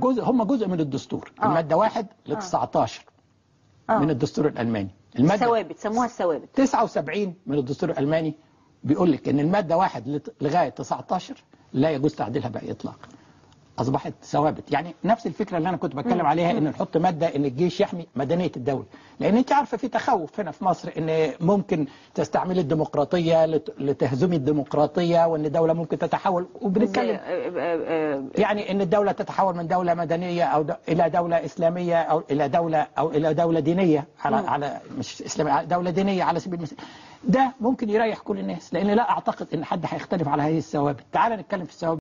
جزء هم جزء من الدستور آه. الماده 1 ل 19 آه. من الدستور الالماني الماده الثوابت سموها الثوابت 79 من الدستور الالماني بيقول لك ان الماده 1 لت- لغايه 19 لا يجوز تعديلها باي اطلاق اصبحت ثوابت يعني نفس الفكره اللي انا كنت بتكلم عليها ان نحط ماده ان الجيش يحمي مدنيه الدوله لان انت عارفه في تخوف هنا في مصر ان ممكن تستعملي الديمقراطيه لت- لتهزمي الديمقراطيه وان دوله ممكن تتحول زي- وبنتكلم آه، آه، آه، يعني ان الدوله تتحول من دوله مدنيه او د... الى دوله اسلاميه او الى دوله او الى دوله دينيه على على مش اسلاميه دوله دينيه على سبيل المثال ده ممكن يريح كل الناس لان لا اعتقد ان حد هيختلف على هذه الثوابت تعال نتكلم في الثوابت